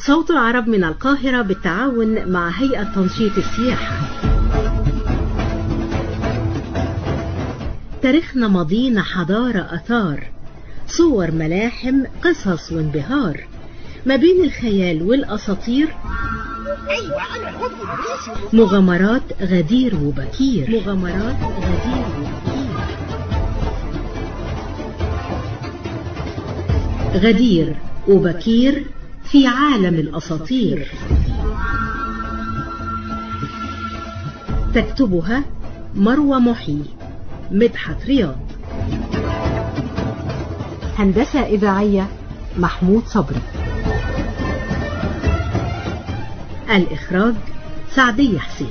صوت العرب من القاهرة بالتعاون مع هيئة تنشيط السياحة تاريخنا ماضينا حضارة أثار صور ملاحم قصص وانبهار ما بين الخيال والأساطير مغامرات غدير وبكير مغامرات غدير وبكير غدير وبكير في عالم الأساطير تكتبها مروى محي مدحت رياض هندسة إذاعية محمود صبري الإخراج سعدية حسين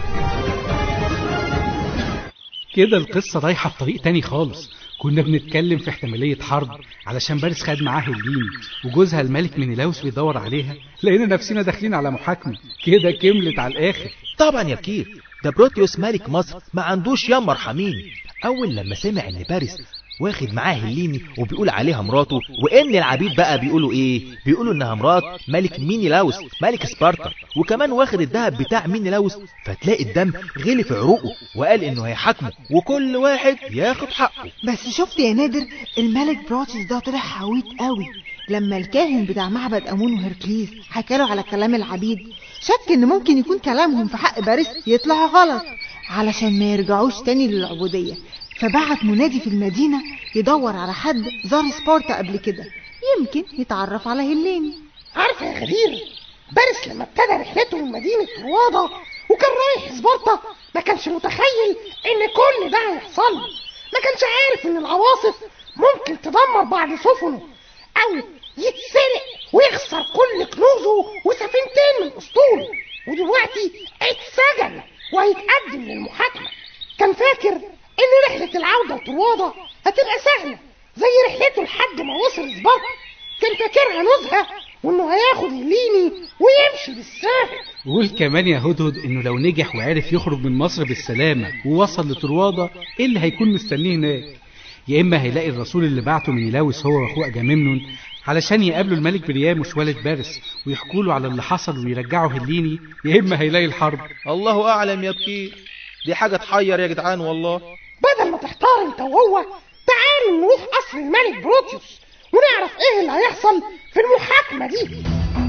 كده القصة رايحة في طريق تاني خالص كنا بنتكلم في احتمالية حرب علشان باريس خد معاه هليني وجوزها الملك منيلاوس بيدور عليها لقينا نفسنا داخلين على محاكمة كده كملت على الآخر طبعا يا بكير ده بروتيوس ملك مصر ما عندوش يا مرحمين اول لما سمع ان باريس واخد معاه هليني وبيقول عليها مراته وان العبيد بقى بيقولوا ايه بيقولوا انها مرات ملك مينيلاوس ملك سبارتا وكمان واخد الذهب بتاع مينيلاوس فتلاقي الدم غلي في عروقه وقال انه هيحاكمه وكل واحد ياخد حقه بس شفت يا نادر الملك بروتيوس ده طلع حويط قوي لما الكاهن بتاع معبد امون وهركليس حكاله على كلام العبيد شك ان ممكن يكون كلامهم في حق باريس يطلع غلط علشان ما يرجعوش تاني للعبودية فبعت منادي في المدينة يدور على حد زار سبارتا قبل كده يمكن يتعرف على هليني عارفة يا غدير باريس لما ابتدى رحلته من مدينة روادة وكان رايح سبارتا ما كانش متخيل ان كل ده هيحصل ما كانش عارف ان العواصف ممكن تدمر بعض سفنه او يتسرق ويخسر كل كنوزه وسفينتين من اسطوله ودلوقتي اتسجن وهيتقدم للمحاكمة كان فاكر ان رحلة العودة لطروادة هتبقى سهلة زي رحلته لحد ما وصل سبارتا كان فاكرها نزهة وانه هياخد هليني ويمشي بالساهل وقول كمان يا هدهد انه لو نجح وعرف يخرج من مصر بالسلامة ووصل لطروادة ايه اللي هيكون مستنيه هناك يا اما هيلاقي الرسول اللي بعته من يلاوس هو واخوه اجامemnon علشان يقابلوا الملك برياموس ولد بارس ويحكوا له على اللي حصل ويرجعوا هليني يا اما هيلاقي الحرب الله اعلم يا بكير دي حاجة تحير يا جدعان والله بدل ما تحتار انت وهو تعالوا نروح قصر الملك بروتيوس ونعرف ايه اللي هيحصل في المحاكمة دي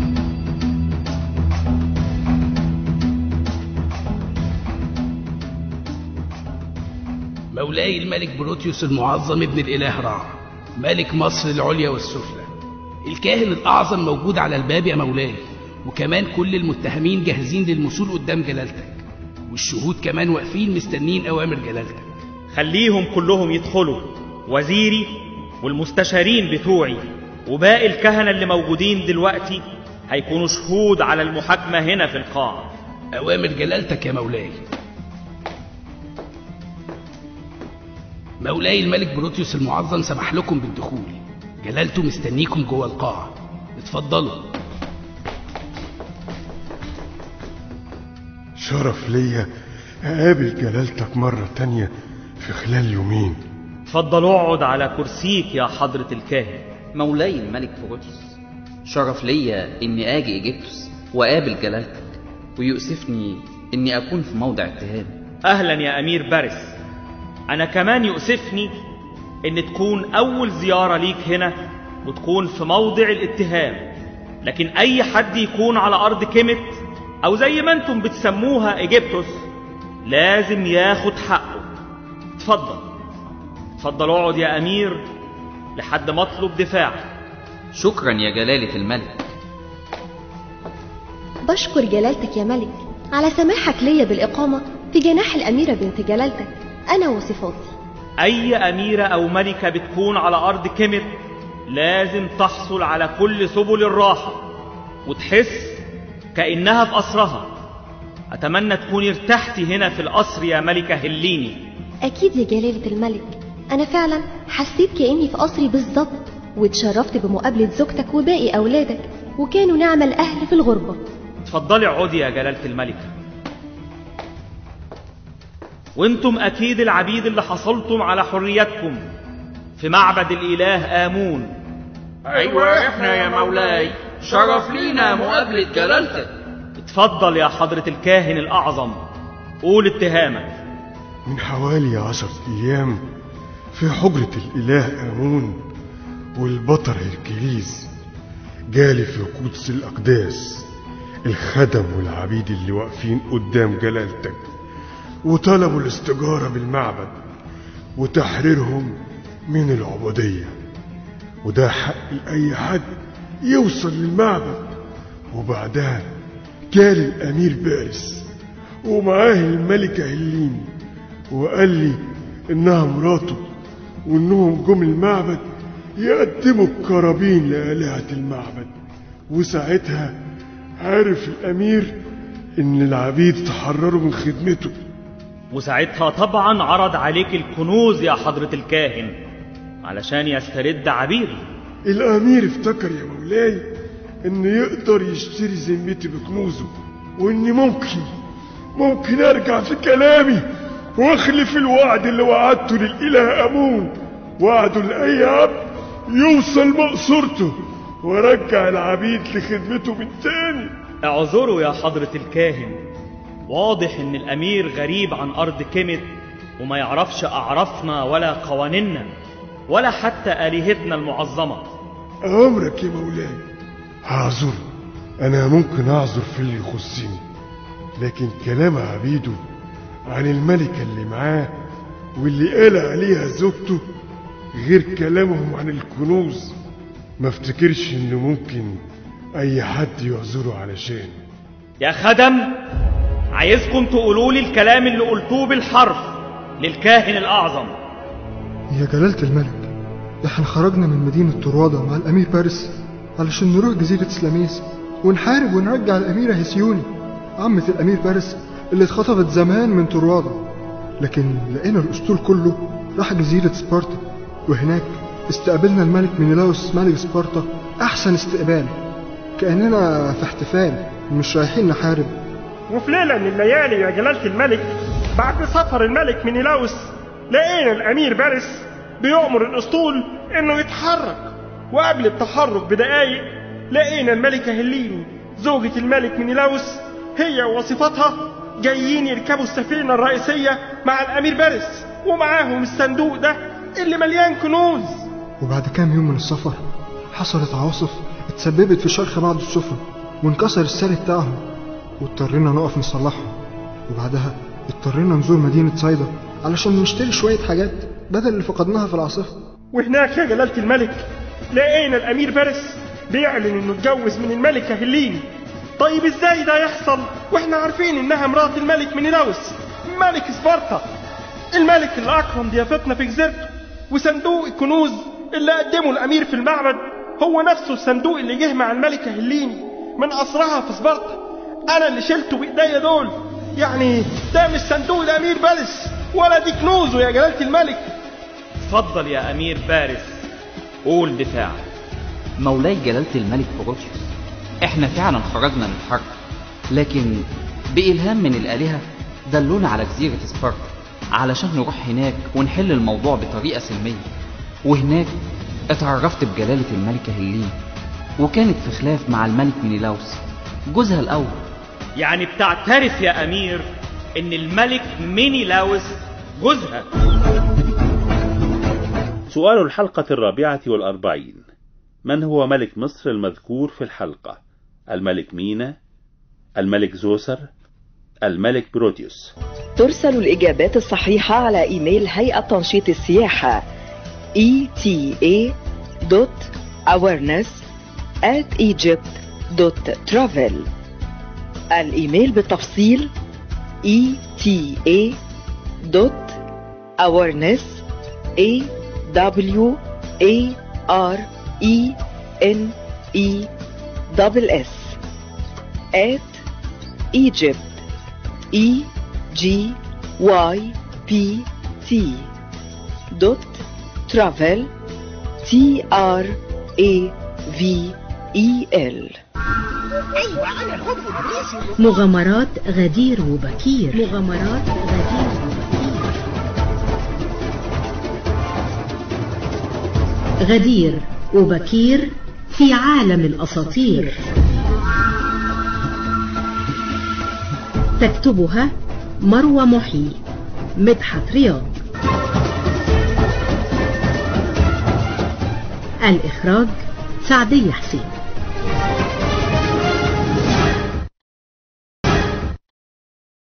مولاي الملك بروتيوس المعظم ابن الإله رع ملك مصر العليا والسفلى الكاهن الأعظم موجود على الباب يا مولاي وكمان كل المتهمين جاهزين للمثول قدام جلالتك والشهود كمان واقفين مستنين أوامر جلالتك خليهم كلهم يدخلوا وزيري والمستشارين بتوعي وباقي الكهنة اللي موجودين دلوقتي هيكونوا شهود على المحاكمة هنا في القاعة أوامر جلالتك يا مولاي مولاي الملك بروتيوس المعظم سمح لكم بالدخول جلالته مستنيكم جوه القاعة اتفضلوا شرف ليا أقابل جلالتك مرة تانية في خلال يومين اتفضل اقعد على كرسيك يا حضرة الكاهن مولاي الملك بروتيوس شرف ليا اني اجي ايجيبتوس واقابل جلالتك ويؤسفني اني اكون في موضع اتهام اهلا يا امير بارس انا كمان يؤسفني ان تكون اول زيارة ليك هنا وتكون في موضع الاتهام لكن اي حد يكون على ارض كيمت او زي ما انتم بتسموها ايجيبتوس لازم ياخد حقه اتفضل اتفضل اقعد يا امير لحد ما اطلب دفاعك شكرا يا جلالة الملك بشكر جلالتك يا ملك على سماحك ليا بالإقامة في جناح الأميرة بنت جلالتك أنا وصفاتي اي اميرة او ملكة بتكون على ارض كيمت لازم تحصل على كل سبل الراحة وتحس كأنها في قصرها أتمنى تكوني ارتحتي هنا في القصر يا ملكة هليني أكيد يا جلالة الملك أنا فعلا حسيت كأني في قصري بالظبط واتشرفت بمقابلة زوجتك وباقي أولادك وكانوا نعم الأهل في الغربة اتفضلي اقعدي يا جلالة الملكة وانتم أكيد العبيد اللي حصلتم على حريتكم في معبد الإله آمون أيوة إحنا يا مولاي شرف لينا مقابلة جلالتك اتفضل يا حضرة الكاهن الأعظم قول اتهامك من حوالي عشرة أيام في حجرة الإله آمون والبطر هركليز جالي في قدس الأقداس الخدم والعبيد اللي واقفين قدام جلالتك وطلبوا الاستجارة بالمعبد وتحريرهم من العبودية وده حق لأي حد يوصل للمعبد وبعدها جالي الأمير بارس ومعاه الملكة هلين وقال لي إنها مراته وإنهم جم المعبد يقدموا الكرابين لآلهة المعبد وساعتها عرف الأمير إن العبيد تحرروا من خدمته وساعتها طبعا عرض عليك الكنوز يا حضرة الكاهن علشان يسترد عبيده الأمير افتكر يا مولاي إن يقدر يشتري ذمتي بكنوزه وإني ممكن ممكن أرجع في كلامي وأخلف الوعد اللي وعدته للإله أمون وعده لأي عبد يوصل مقصورته وارجع العبيد لخدمته من تاني اعذروا يا حضرة الكاهن واضح ان الامير غريب عن ارض كيمت وما يعرفش اعرافنا ولا قوانيننا ولا حتى الهتنا المعظمة أمرك يا مولاي هعذر أنا ممكن أعذر في اللي يخصني لكن كلام عبيده عن الملكة اللي معاه واللي قال عليها زوجته غير كلامهم عن الكنوز ما افتكرش انه ممكن اي حد يعذره علشان يا خدم عايزكم تقولوا لي الكلام اللي قلتوه بالحرف للكاهن الاعظم يا جلالة الملك احنا خرجنا من مدينة طروادة مع الأمير بارس علشان نروح جزيرة سلاميس ونحارب ونرجع الأميرة هسيوني عمة الأمير بارس اللي اتخطفت زمان من طروادة لكن لقينا الأسطول كله راح جزيرة سبارتا وهناك استقبلنا الملك مينيلاوس ملك سبارتا أحسن استقبال كأننا في احتفال مش رايحين نحارب وفي ليلة من الليالي يا جلالة الملك بعد سفر الملك مينيلاوس لقينا الأمير بارس بيؤمر الأسطول إنه يتحرك وقبل التحرك بدقايق لقينا الملكة هليني زوجة الملك مينيلاوس هي ووصفتها جايين يركبوا السفينة الرئيسية مع الأمير بارس ومعاهم الصندوق ده اللي مليان كنوز وبعد كام يوم من السفر حصلت عواصف اتسببت في شرخ بعض السفن وانكسر السال بتاعهم واضطرينا نقف نصلحهم وبعدها اضطرينا نزور مدينة صيدا علشان نشتري شوية حاجات بدل اللي فقدناها في العاصفة وهناك يا جلالة الملك لقينا الأمير بارس بيعلن إنه اتجوز من الملكة هليني طيب ازاي ده يحصل واحنا عارفين انها مرات الملك مينيلاوس ملك سبارتا الملك اللي اكرم ضيافتنا في جزيرته وصندوق الكنوز اللي قدمه الامير في المعبد هو نفسه الصندوق اللي جه مع الملكة هليني من قصرها في سبارتا انا اللي شلته بايديا دول يعني ده مش صندوق الامير بارس ولا دي كنوزه يا جلالة الملك اتفضل يا امير بارس قول دفاعك مولاي جلالة الملك بروتيوس احنا فعلا خرجنا من الحرب لكن بإلهام من الآلهة دلونا على جزيرة سبارتا علشان نروح هناك ونحل الموضوع بطريقة سلمية وهناك اتعرفت بجلالة الملكة هلين وكانت في خلاف مع الملك مينيلاوس جوزها الأول يعني بتعترف يا امير ان الملك مينيلاوس جوزها سؤال الحلقة الرابعة والأربعين من هو ملك مصر المذكور في الحلقة الملك مينا الملك زوسر الملك بروتيوس ترسل الإجابات الصحيحة على إيميل هيئة تنشيط السياحة eta.awareness at egypt.travel الإيميل بالتفصيل eta.awareness a w a r e n e double s at Egypt E G Y P T dot travel T R A V E L مغامرات غدير وبكير مغامرات غدير وبكير غدير وبكير في عالم الأساطير تكتبها مروى محي مدحت رياض الإخراج سعدية حسين